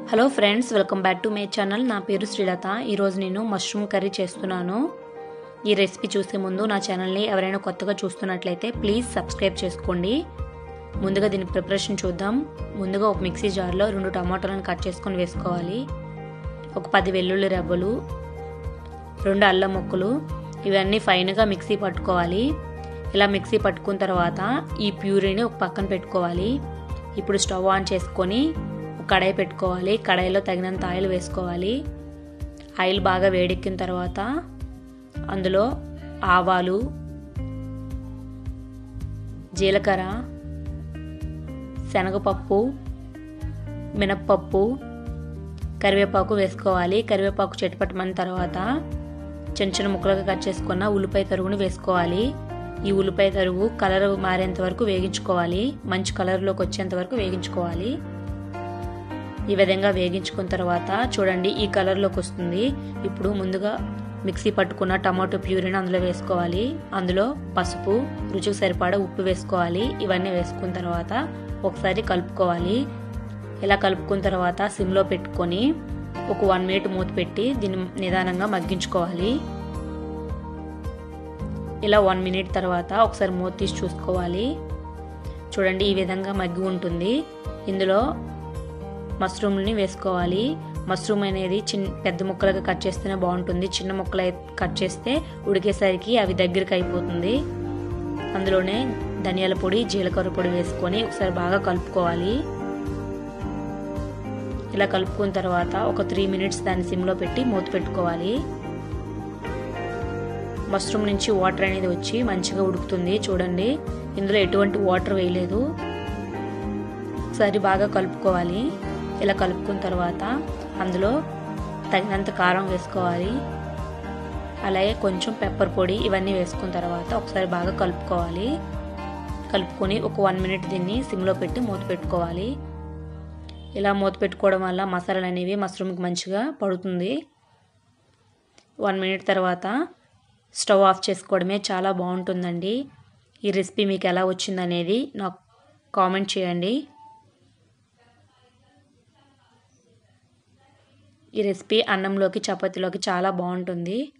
hello friends welcome back to my channel నా పేరు శ్రీలత ఈరోజు నేను మష్రూమ్ కర్రీ చేస్తున్నాను ఈ రెసిపీ చూసే ముందు నా ఛానల్ని ఎవరైనా కొత్తగా చూస్తున్నట్లయితే ప్లీజ్ సబ్స్క్రైబ్ చేసుకోండి ముందుగా దీని ప్రిపరేషన్ చూద్దాం ముందుగా ఒక మిక్సీ జార్లో రెండు టమాటాలను కట్ చేసుకొని వేసుకోవాలి ఒక పది వెల్లుల్లి రెబ్బలు రెండు అల్లం ముక్కలు ఇవన్నీ ఫైన్గా మిక్సీ పట్టుకోవాలి ఇలా మిక్సీ పట్టుకున్న తర్వాత ఈ ప్యూరీని ఒక పక్కన పెట్టుకోవాలి ఇప్పుడు స్టవ్ ఆన్ చేసుకొని ఒక కడాయి పెట్టుకోవాలి కడాయిలో తగినంత ఆయిల్ వేసుకోవాలి ఆయిల్ బాగా వేడెక్కిన తర్వాత అందులో ఆవాలు జీలకర్ర శనగపప్పు మినప్పప్పు కరివేపాకు వేసుకోవాలి కరివేపాకు చెట్టుపట్టమన్న తర్వాత చిన్న చిన్న ముక్కలుగా కట్ చేసుకున్న ఉల్లిపాయ తరుగుని వేసుకోవాలి ఈ ఉల్లిపాయ తరుగు కలర్ మారేంత వరకు వేగించుకోవాలి మంచి కలర్లోకి వచ్చేంత వరకు వేగించుకోవాలి ఈ విధంగా వేగించుకున్న తర్వాత చూడండి ఈ కలర్లోకి వస్తుంది ఇప్పుడు ముందుగా మిక్సీ పట్టుకున్న టమాటో ప్యూరీని అందులో వేసుకోవాలి అందులో పసుపు రుచికి సరిపడా ఉప్పు వేసుకోవాలి ఇవన్నీ వేసుకున్న తర్వాత ఒకసారి కలుపుకోవాలి ఇలా కలుపుకున్న తర్వాత సిమ్లో పెట్టుకొని ఒక వన్ మినిట్ మూత పెట్టి దీన్ని నిదానంగా మగ్గించుకోవాలి ఇలా వన్ మినిట్ తర్వాత ఒకసారి మూత తీసి చూసుకోవాలి చూడండి ఈ విధంగా మగ్గి ఉంటుంది ఇందులో మష్రూమ్ని వేసుకోవాలి మష్రూమ్ అనేది చిన్న పెద్ద ముక్కలుగా కట్ చేస్తేనే బాగుంటుంది చిన్న ముక్కలు కట్ చేస్తే ఉడికేసరికి అవి దగ్గరికి అయిపోతుంది అందులోనే ధనియాల పొడి జీలకర్ర పొడి వేసుకొని ఒకసారి బాగా కలుపుకోవాలి ఇలా కలుపుకున్న తర్వాత ఒక త్రీ మినిట్స్ దాన్ని సిమ్లో పెట్టి మూత పెట్టుకోవాలి మష్రూమ్ నుంచి వాటర్ అనేది వచ్చి మంచిగా ఉడుకుతుంది చూడండి ఇందులో ఎటువంటి వాటర్ వేయలేదు ఒకసారి బాగా కలుపుకోవాలి ఇలా కలుపుకున్న తర్వాత అందులో తగినంత కారం వేసుకోవాలి అలాగే కొంచెం పెప్పర్ పొడి ఇవన్నీ వేసుకున్న తర్వాత ఒకసారి బాగా కలుపుకోవాలి కలుపుకొని ఒక వన్ మినిట్ దీన్ని సిమ్లో పెట్టి మూత పెట్టుకోవాలి ఇలా మూత పెట్టుకోవడం వల్ల మసాలాలు అనేవి మష్రూమ్కి మంచిగా పడుతుంది వన్ మినిట్ తర్వాత స్టవ్ ఆఫ్ చేసుకోవడమే చాలా బాగుంటుందండి ఈ రెసిపీ మీకు ఎలా వచ్చిందనేది నాకు కామెంట్ చేయండి ఈ రెసిపీ అన్నంలోకి చపాతీలోకి చాలా బాగుంటుంది